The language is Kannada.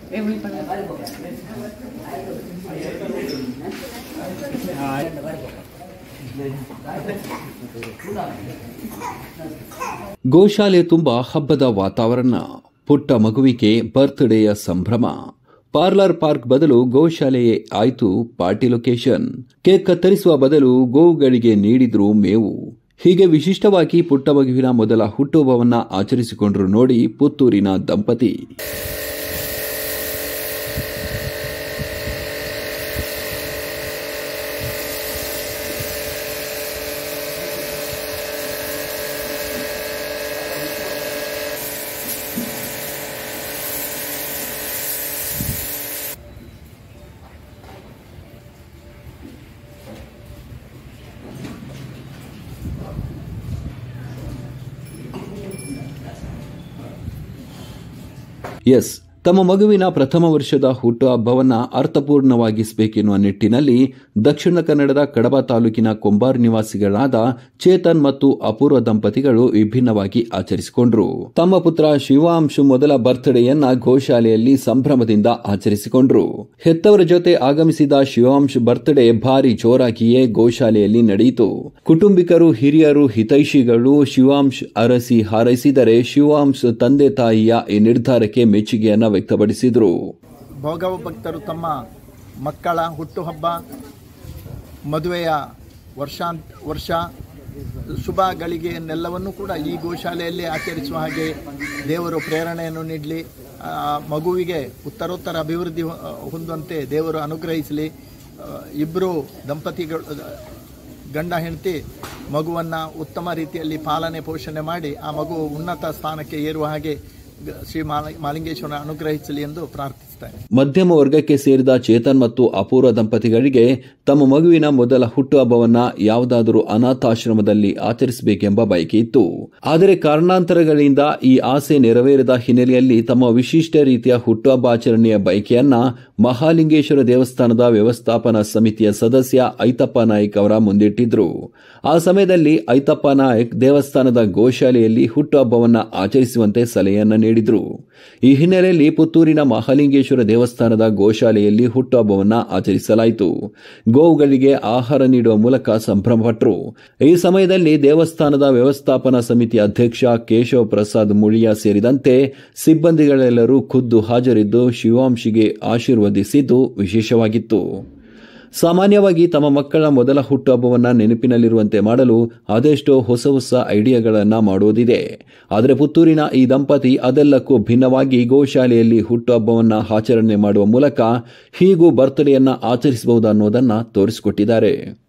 ಗೋಶಾಲೆ ತುಂಬ ಹಬ್ಬದ ವಾತಾವರಣ ಪುಟ್ಟ ಮಗುವಿಗೆ ಬರ್ತ್ಡೇಯ ಸಂಭ್ರಮ ಪಾರ್ಲರ್ ಪಾರ್ಕ್ ಬದಲು ಗೋಶಾಲೆಯೇ ಆಯ್ತು ಪಾರ್ಟಿ ಲೊಕೇಶನ್ ಕೇಕ್ ಕತ್ತರಿಸುವ ಬದಲು ಗೋವುಗಳಿಗೆ ನೀಡಿದ್ರು ಮೇವು ಹೀಗೆ ವಿಶಿಷ್ಟವಾಗಿ ಪುಟ್ಟ ಮಗುವಿನ ಮೊದಲ ಹುಟ್ಟುಹಬ್ಬವನ್ನ ಆಚರಿಸಿಕೊಂಡ್ರು ನೋಡಿ ಪುತ್ತೂರಿನ ದಂಪತಿ ಎಸ್ ತಮ್ಮ ಮಗುವಿನ ಪ್ರಥಮ ವರ್ಷದ ಹುಟ್ಟುಹಬ್ಬವನ್ನ ಅರ್ಥಪೂರ್ಣವಾಗಿಸಬೇಕೆನ್ನುವ ನಿಟ್ಟಿನಲ್ಲಿ ದಕ್ಷಿಣ ಕನ್ನಡದ ಕಡಬ ತಾಲೂಕಿನ ಕೊಂಬಾರ್ ನಿವಾಸಿಗಳಾದ ಚೇತನ್ ಮತ್ತು ಅಪೂರ್ವ ದಂಪತಿಗಳು ವಿಭಿನ್ನವಾಗಿ ಆಚರಿಸಿಕೊಂಡ್ರು ತಮ್ಮ ಪುತ್ರ ಶಿವಾಂಶು ಮೊದಲ ಬರ್ತ್ಡೇಯನ್ನ ಗೋಶಾಲೆಯಲ್ಲಿ ಸಂಭ್ರಮದಿಂದ ಆಚರಿಸಿಕೊಂಡ್ರು ಹೆತ್ತವರ ಜೊತೆ ಆಗಮಿಸಿದ ಶಿವಾಂಶ್ ಬರ್ತ್ಡೇ ಭಾರಿ ಜೋರಾಗಿಯೇ ಗೋಶಾಲೆಯಲ್ಲಿ ನಡೆಯಿತು ಕುಟುಂಬಿಕರು ಹಿರಿಯರು ಹಿತೈಷಿಗಳು ಶಿವಾಂಶ್ ಅರಸಿ ಹಾರೈಸಿದರೆ ಶಿವಾಂಶ್ ತಂದೆ ತಾಯಿಯ ಈ ನಿರ್ಧಾರಕ್ಕೆ ಮೆಚ್ಚುಗೆಯನ್ನ ವ್ಯಕ್ತಪಡಿಸಿದರು ಭೋಗವ ಭಕ್ತರು ತಮ್ಮ ಮಕ್ಕಳ ಹುಟ್ಟುಹಬ್ಬ ಮದುವೆಯ ವರ್ಷಾಂತ್ ವರ್ಷ ಶುಭ ಗಳಿಗೆಯನ್ನೆಲ್ಲವನ್ನೂ ಕೂಡ ಈ ಗೋಶಾಲೆಯಲ್ಲಿ ಆಚರಿಸುವ ಹಾಗೆ ದೇವರು ಪ್ರೇರಣೆಯನ್ನು ನೀಡಲಿ ಆ, ಮಗುವಿಗೆ ಉತ್ತರೋತ್ತರ ಅಭಿವೃದ್ಧಿ ಹೊ- ಹೊಂದುವಂತೆ ದೇವರು ಅನುಗ್ರಹಿಸಲಿ ಇಬ್ಬರು ದಂಪತಿಗಳು ಗಂಡ ಹೆಂಡತಿ ಮಗುವನ್ನು ಉತ್ತಮ ರೀತಿಯಲ್ಲಿ ಪಾಲನೆ ಪೋಷಣೆ ಮಾಡಿ ಆ ಮಗು ಉನ್ನತ ಸ್ಥಾನಕ್ಕೆ ಏರುವ ಹಾಗೆ ಗ- ಶ್ರೀ ಮಾಲ ಮಾಲಿಂಗೇಶ್ವರ ಅನುಗ್ರಹಿಸಲಿ ಎಂದು ಪ್ರಾರ್ಥಿಸ್ತೇನೆ ಮಧ್ಯಮ ವರ್ಗಕ್ಕೆ ಸೇರಿದ ಚೇತನ್ ಮತ್ತು ಅಪೂರ್ವ ದಂಪತಿಗಳಿಗೆ ತಮ್ಮ ಮಗುವಿನ ಮೊದಲ ಹುಟ್ಟುಹಬ್ಬವನ್ನ ಯಾವುದಾದರೂ ಅನಾಥಾಶ್ರಮದಲ್ಲಿ ಆಚರಿಸಬೇಕೆಂಬ ಬಯಕೆ ಇತ್ತು ಆದರೆ ಕಾರಣಾಂತರಗಳಿಂದ ಈ ಆಸೆ ನೆರವೇರದ ಹಿನ್ನೆಲೆಯಲ್ಲಿ ತಮ್ಮ ವಿಶಿಷ್ಟ ರೀತಿಯ ಹುಟ್ಟುಹಬ್ಬ ಆಚರಣೆಯ ಬಯಕೆಯನ್ನ ಮಹಾಲಿಂಗೇಶ್ವರ ದೇವಸ್ಥಾನದ ವ್ಯವಸ್ಥಾಪನಾ ಸಮಿತಿಯ ಸದಸ್ಯ ಐತಪ್ಪ ನಾಯ್ಕ್ ಅವರ ಮುಂದಿಟ್ಟಿದ್ರು ಆ ಸಮಯದಲ್ಲಿ ಐತಪ್ಪ ನಾಯ್ಕ್ ದೇವಸ್ಥಾನದ ಗೋಶಾಲೆಯಲ್ಲಿ ಹುಟ್ಟುಹಬ್ಬವನ್ನ ಆಚರಿಸುವಂತೆ ಸಲಹೆಯನ್ನ ನೀಡಿದ್ರು ಈ ಹಿನ್ನೆಲೆಯಲ್ಲಿ ಪುತ್ತೂರಿನ ಮಹಾಲಿಂಗೇಶ್ವರ ದೇವಸ್ಥಾನದ ಗೋಶಾಲೆಯಲ್ಲಿ ಹುಟ್ಟುಹಬ್ಬವನ್ನ ಆಚರಿಸಲಾಯಿತು ಗೋವುಗಳಿಗೆ ಆಹಾರ ನೀಡುವ ಮೂಲಕ ಸಂಭ್ರಮಪಟ್ಟರು ಈ ಸಮಯದಲ್ಲಿ ದೇವಸ್ಥಾನದ ವ್ಯವಸ್ಥಾಪನಾ ಸಮಿತಿ ಅಧ್ಯಕ್ಷ ಕೇಶವ ಪ್ರಸಾದ್ ಮುಳಿಯ ಸೇರಿದಂತೆ ಸಿಬ್ಬಂದಿಗಳೆಲ್ಲರೂ ಖುದ್ದು ಹಾಜರಿದ್ದು ಶಿವಾಂಶಿಗೆ ಆಶೀರ್ವದಿಸಿದ್ದು ವಿಶೇಷವಾಗಿತ್ತು ಸಾಮಾನ್ಯವಾಗಿ ತಮ್ಮ ಮಕ್ಕಳ ಮೊದಲ ಹುಟ್ಟುಹಬ್ಬವನ್ನ ನೆನಪಿನಲ್ಲಿರುವಂತೆ ಮಾಡಲು ಅದೆಷ್ಟೋ ಹೊಸ ಹೊಸ ಐಡಿಯಾಗಳನ್ನ ಮಾಡುವುದಿದೆ ಆದರೆ ಪುತ್ತೂರಿನ ಈ ದಂಪತಿ ಅದೆಲ್ಲಕ್ಕೂ ಭಿನ್ನವಾಗಿ ಗೋಶಾಲೆಯಲ್ಲಿ ಹುಟ್ಟುಹಬ್ಬವನ್ನ ಆಚರಣೆ ಮಾಡುವ ಮೂಲಕ ಹೀಗೂ ಬರ್ತ್ಡೇಯನ್ನ ಆಚರಿಸಬಹುದು ಅನ್ನೋದನ್ನ ತೋರಿಸಿಕೊಟ್ಟಿದ್ದಾರೆ